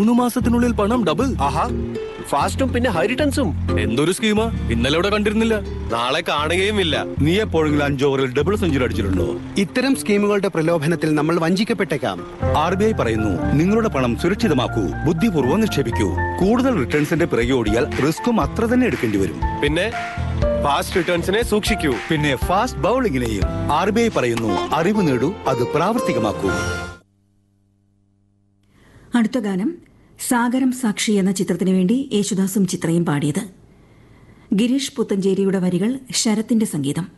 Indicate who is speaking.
Speaker 1: മൂന്ന് മാസത്തിനുള്ളിൽ പണം ഡബിൾ
Speaker 2: ആഹാ ഫാസ്റ്റും പിന്നെ ഹൈ റിട്ടേൺസും
Speaker 1: എന്തൊരു സ്കീമാ ഇന്നലെ ഇവിടെ കണ്ടിരുന്നില്ല
Speaker 2: നാളെ കാണുകയുമില്ല
Speaker 3: നീ എപ്പോഴെങ്കിലും അഞ്ച് ഓവറിൽ ഡബിൾ സെഞ്ചുറി അടിച്ചിട്ടുണ്ടോ
Speaker 4: ഇത്തരം സ്കീമുകളുടെ പ്രലോഭനത്തിൽ നമ്മൾ വഞ്ചിക്കപ്പെട്ടേക്കാം
Speaker 3: ആർ ബി ഐ പറയുന്നു നിങ്ങളുടെ പണം സുരക്ഷിതമാക്കൂ ബുദ്ധിപൂർവ്വം നിക്ഷേപിക്കൂ കൂടുതൽ റിട്ടേൺസിന്റെ പിറകെ ഓടിയാൽ റിസ്ക്കും അത്ര തന്നെ എടുക്കേണ്ടി വരും
Speaker 2: പിന്നെ ഫാസ്റ്റ് റിട്ടേൺസിനെ സൂക്ഷിക്കൂ
Speaker 3: പിന്നെ ഫാസ്റ്റ് ബൗളിങ്ങിനെയും ആർ ബി ഐ പറയുന്നു അറിവ് നേടൂ അത് പ്രാവർത്തികമാക്കൂ
Speaker 5: അടുത്ത ഗാനം സാഗരം സാക്ഷി എന്ന ചിത്രത്തിനു വേണ്ടി യേശുദാസും ചിത്രയും പാടിയത് ഗിരീഷ് പുത്തഞ്ചേരിയുടെ വരികൾ ശരത്തിന്റെ സംഗീതം